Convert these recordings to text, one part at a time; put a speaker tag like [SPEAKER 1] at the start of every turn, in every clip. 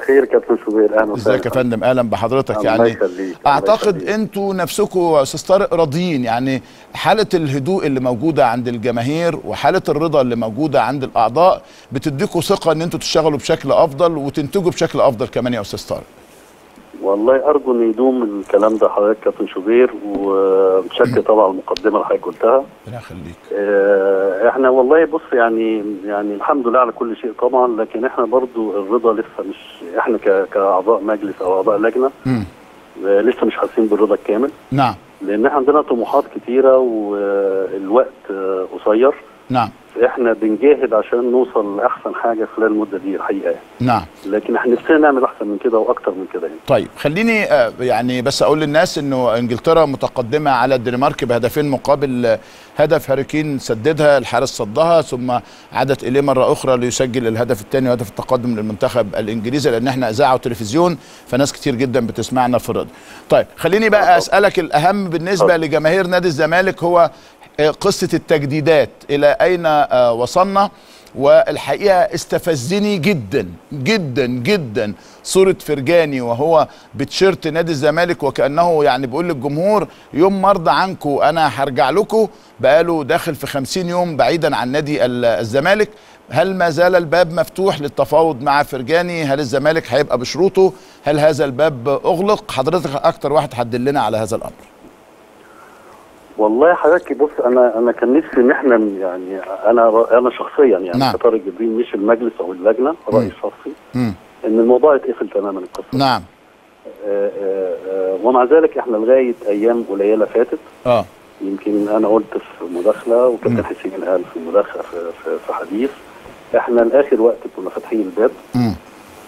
[SPEAKER 1] الخير كابتن شوبير اهلا وسهلا
[SPEAKER 2] ازيك يا فندم اهلا بحضرتك
[SPEAKER 1] الله
[SPEAKER 2] يعني
[SPEAKER 1] يخليك، الله
[SPEAKER 2] اعتقد
[SPEAKER 1] يخليك.
[SPEAKER 2] انتوا نفسكم يا استاذ طارق راضيين يعني حاله الهدوء اللي موجوده عند الجماهير وحاله الرضا اللي موجوده عند الاعضاء بتديكوا ثقه ان انتوا تشتغلوا بشكل افضل وتنتجوا بشكل افضل كمان يا استاذ طارق
[SPEAKER 1] والله ارجو ان يدوم الكلام ده حضرتك كابتن شوبير ومتشكر طبعا على المقدمه اللي حضرتك قلتها
[SPEAKER 2] ربنا يخليك
[SPEAKER 1] آه، احنا والله بص يعني يعني الحمد لله على كل شيء طبعا لكن احنا برضو الرضا لسه مش احنا ك- كاعضاء مجلس او اعضاء لجنه
[SPEAKER 2] مم.
[SPEAKER 1] آه، لسه مش حاسين بالرضا الكامل
[SPEAKER 2] نعم
[SPEAKER 1] لان احنا عندنا طموحات كتيره والوقت آه، قصير
[SPEAKER 2] نعم
[SPEAKER 1] احنا بنجاهد عشان نوصل لاحسن حاجه خلال المده دي الحقيقه يعني.
[SPEAKER 2] نعم
[SPEAKER 1] لكن احنا نفسنا نعمل احسن من كده واكتر من كده يعني.
[SPEAKER 2] طيب خليني آه، يعني بس اقول للناس انه انجلترا متقدمه على الدنمارك بهدفين مقابل آه، هدف هاريكين سددها الحارس صدها ثم عادت اليه مره اخرى ليسجل الهدف الثاني وهدف التقدم للمنتخب الانجليزي لان احنا اذاعه وتلفزيون فناس كتير جدا بتسمعنا في الراديو. طيب خليني بقى اسالك الاهم بالنسبه لجماهير نادي الزمالك هو آه، قصه التجديدات الى اين آه، وصلنا والحقيقه استفزني جدا جدا جدا صوره فرجاني وهو بتشيرت نادي الزمالك وكانه يعني بيقول للجمهور يوم مرضى عنكم انا هرجع لكم بقاله داخل في 50 يوم بعيدا عن نادي ال- الزمالك هل ما زال الباب مفتوح للتفاوض مع فرجاني هل الزمالك هيبقى بشروطه هل هذا الباب اغلق حضرتك اكتر واحد حدلنا على هذا الامر
[SPEAKER 1] والله حضرتك بص انا انا كان نفسي ان احنا يعني انا انا شخصيا يعني
[SPEAKER 2] نعم.
[SPEAKER 1] كطارق جبريل مش المجلس او اللجنه رايي
[SPEAKER 2] مم.
[SPEAKER 1] الشخصي
[SPEAKER 2] مم.
[SPEAKER 1] ان الموضوع يتقفل تماما القصه
[SPEAKER 2] نعم
[SPEAKER 1] آه آه آه ومع ذلك احنا لغايه ايام قليله فاتت
[SPEAKER 2] اه
[SPEAKER 1] يمكن انا قلت في مداخله
[SPEAKER 2] مم.
[SPEAKER 1] وكابتن حسين قال في مداخله في, في, في حديث احنا لاخر وقت كنا فاتحين الباب
[SPEAKER 2] مم.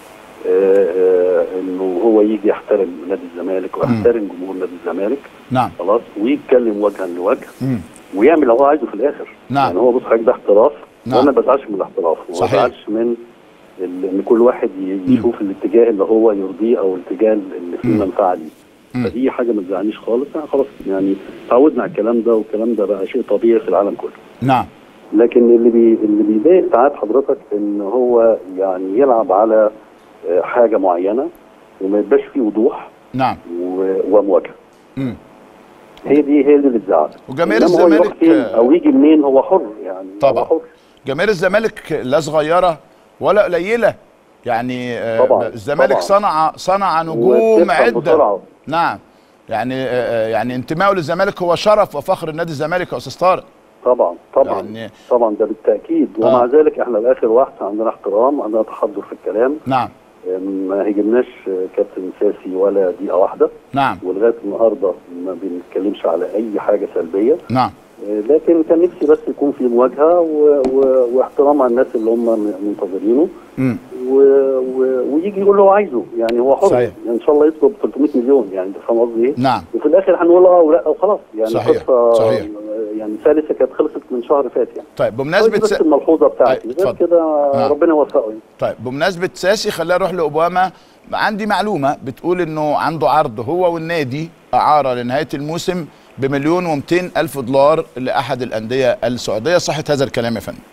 [SPEAKER 1] آه آه انه هو يجي يحترم نادي الزمالك ويحترم جمهور نادي الزمالك
[SPEAKER 2] نعم
[SPEAKER 1] خلاص ويتكلم وجها لوجه
[SPEAKER 2] مم.
[SPEAKER 1] ويعمل اللي هو عايزه في الاخر
[SPEAKER 2] نعم.
[SPEAKER 1] يعني هو بص حضرتك ده احتراف
[SPEAKER 2] نعم.
[SPEAKER 1] وانا ما بزعلش من الاحتراف وما
[SPEAKER 2] صحيح.
[SPEAKER 1] بزعلش من ال- ان كل واحد ي- يشوف الاتجاه اللي هو يرضيه او الاتجاه اللي فيه
[SPEAKER 2] مم.
[SPEAKER 1] منفعه ليه
[SPEAKER 2] مم.
[SPEAKER 1] فدي حاجه ما تزعلنيش خالص يعني خلاص يعني تعودنا على الكلام ده والكلام ده بقى شيء طبيعي في العالم كله
[SPEAKER 2] نعم
[SPEAKER 1] لكن اللي بي اللي بيضايق ساعات حضرتك ان هو يعني يلعب على آه، حاجه معينه وما يبقاش فيه وضوح
[SPEAKER 2] نعم
[SPEAKER 1] و- ومواجهه
[SPEAKER 2] مم.
[SPEAKER 1] هي دي هي دي اللي تزعل
[SPEAKER 2] وجماهير
[SPEAKER 1] إنما هو يروح
[SPEAKER 2] الزمالك،
[SPEAKER 1] فين
[SPEAKER 2] آه،
[SPEAKER 1] او يجي منين هو حر يعني
[SPEAKER 2] طبعا.
[SPEAKER 1] هو حر
[SPEAKER 2] جماهير الزمالك لا صغيره ولا قليله يعني آه،
[SPEAKER 1] طبعا،
[SPEAKER 2] الزمالك
[SPEAKER 1] طبعا.
[SPEAKER 2] صنع صنع نجوم
[SPEAKER 1] وبتفهم
[SPEAKER 2] عده
[SPEAKER 1] بسرعة.
[SPEAKER 2] نعم يعني آه، آه، يعني انتمائه للزمالك هو شرف وفخر النادي الزمالك يا استاذ طارق
[SPEAKER 1] طبعا طبعا
[SPEAKER 2] يعني-
[SPEAKER 1] طبعا ده بالتاكيد ومع
[SPEAKER 2] آه.
[SPEAKER 1] ذلك احنا لاخر واحد عندنا احترام عندنا تحضر في الكلام
[SPEAKER 2] نعم
[SPEAKER 1] ما هجمناش كابتن ساسي ولا دقيقه واحده
[SPEAKER 2] نعم
[SPEAKER 1] ولغايه النهارده ما بنتكلمش على اي حاجه سلبيه
[SPEAKER 2] نعم
[SPEAKER 1] لكن كان نفسي بس يكون في مواجهه و... و... واحترام على الناس اللي هم منتظرينه
[SPEAKER 2] مم.
[SPEAKER 1] و... و... ويجي يقول اللي هو عايزه يعني هو حر
[SPEAKER 2] صحيح.
[SPEAKER 1] يعني ان شاء الله يطلب 300 مليون يعني انت فاهم قصدي ايه؟
[SPEAKER 2] نعم
[SPEAKER 1] وفي الاخر هنقول اه ولا وخلاص يعني
[SPEAKER 2] صحيح،
[SPEAKER 1] قصه
[SPEAKER 2] صحيح.
[SPEAKER 1] يعني ثالثه كانت خلصت من شهر فات يعني
[SPEAKER 2] طيب
[SPEAKER 1] دي
[SPEAKER 2] بمناسبه
[SPEAKER 1] بس
[SPEAKER 2] س...
[SPEAKER 1] الملحوظه بتاعتي
[SPEAKER 2] أي،
[SPEAKER 1] غير
[SPEAKER 2] اتفضل.
[SPEAKER 1] كده
[SPEAKER 2] نعم.
[SPEAKER 1] ربنا يوفقه يعني
[SPEAKER 2] طيب بمناسبه ساسي خلينا نروح لاوباما عندي معلومه بتقول انه عنده عرض هو والنادي اعاره لنهايه الموسم بمليون و200 الف دولار لاحد الانديه السعوديه صحه هذا الكلام يا فندم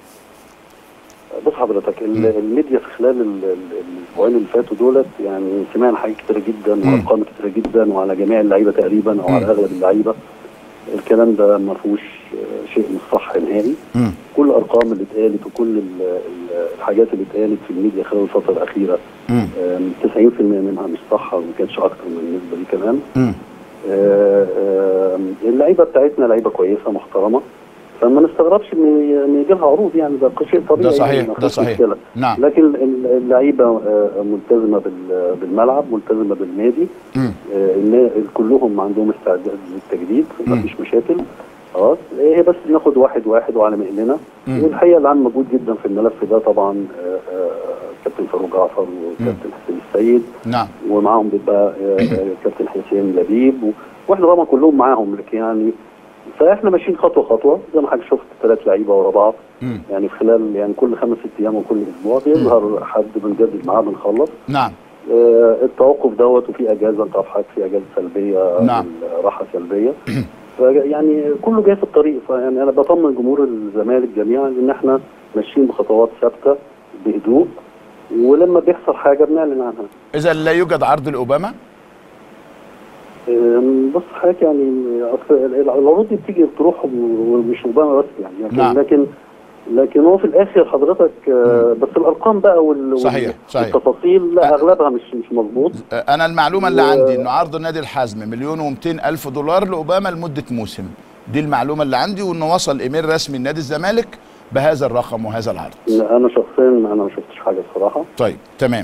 [SPEAKER 1] بص حضرتك ال- الميديا في خلال ال- ال- الاسبوعين اللي فاتوا دولت يعني سمعنا حاجات كتيره جدا
[SPEAKER 2] مم.
[SPEAKER 1] وارقام كتيره جدا وعلى جميع اللعيبه تقريبا او على
[SPEAKER 2] مم.
[SPEAKER 1] اغلب اللعيبه الكلام ده ما فيهوش آه، شيء مش صح نهائي
[SPEAKER 2] مم.
[SPEAKER 1] كل الارقام اللي اتقالت وكل ال- ال- الحاجات اللي اتقالت في الميديا خلال الفتره الاخيره
[SPEAKER 2] مم.
[SPEAKER 1] آم، 90% منها مش صح وما كانش اكتر من النسبه دي كمان
[SPEAKER 2] مم.
[SPEAKER 1] آه، آم، اللعيبه بتاعتنا لعيبه كويسه محترمه فما نستغربش ان ان يجي لها عروض يعني ده شيء طبيعي
[SPEAKER 2] ده صحيح،
[SPEAKER 1] يعني ما
[SPEAKER 2] ده
[SPEAKER 1] فيهوش
[SPEAKER 2] صحيح.
[SPEAKER 1] مشكلة.
[SPEAKER 2] نعم
[SPEAKER 1] لكن ال- اللعيبه آه، ملتزمه بال- بالملعب ملتزمه بالنادي
[SPEAKER 2] مم.
[SPEAKER 1] آه، النا- كلهم عندهم استعداد للتجديد
[SPEAKER 2] مم.
[SPEAKER 1] مفيش مشاكل خلاص هي بس ناخد واحد واحد وعلى مهلنا
[SPEAKER 2] مم.
[SPEAKER 1] والحقيقه اللي عامل مجهود جدا في الملف ده طبعا آه، آه، كابتن فاروق جعفر وكابتن حسين السيد
[SPEAKER 2] نعم
[SPEAKER 1] ومعاهم بيبقى آه، آه، كابتن حسين لبيب و- واحنا طبعا كلهم معاهم لكن يعني فاحنا ماشيين خطوه خطوه زي ما حضرتك شفت ثلاث لعيبه ورا بعض
[SPEAKER 2] مم.
[SPEAKER 1] يعني في خلال يعني كل خمس ست ايام وكل اسبوع بيظهر حد بنجدد معاه بنخلص
[SPEAKER 2] نعم
[SPEAKER 1] آه، التوقف دوت وفي اجازه انت عارف حضرتك في اجازه سلبيه
[SPEAKER 2] نعم.
[SPEAKER 1] راحه سلبيه يعني كله جاي في الطريق فيعني انا بطمن جمهور الزمالك جميعا ان احنا ماشيين بخطوات ثابته بهدوء ولما بيحصل حاجه بنعلن عنها
[SPEAKER 2] اذا لا يوجد عرض لاوباما
[SPEAKER 1] أم، بص حضرتك يعني اصل العروض دي بتيجي تروح ومش اوباما بس يعني لكن
[SPEAKER 2] نعم.
[SPEAKER 1] لكن لكن هو في الاخر حضرتك آه، بس الارقام بقى وال
[SPEAKER 2] صحيح،
[SPEAKER 1] وال-
[SPEAKER 2] صحيح.
[SPEAKER 1] والتفاصيل لا اغلبها مش مش مظبوط
[SPEAKER 2] انا المعلومه اللي
[SPEAKER 1] و-
[SPEAKER 2] عندي انه عرض نادي الحزم مليون و200 الف دولار لاوباما لمده موسم دي المعلومه اللي عندي وانه وصل ايميل رسمي لنادي الزمالك بهذا الرقم وهذا العرض
[SPEAKER 1] انا شخصيا انا ما شفتش حاجه بصراحه
[SPEAKER 2] طيب تمام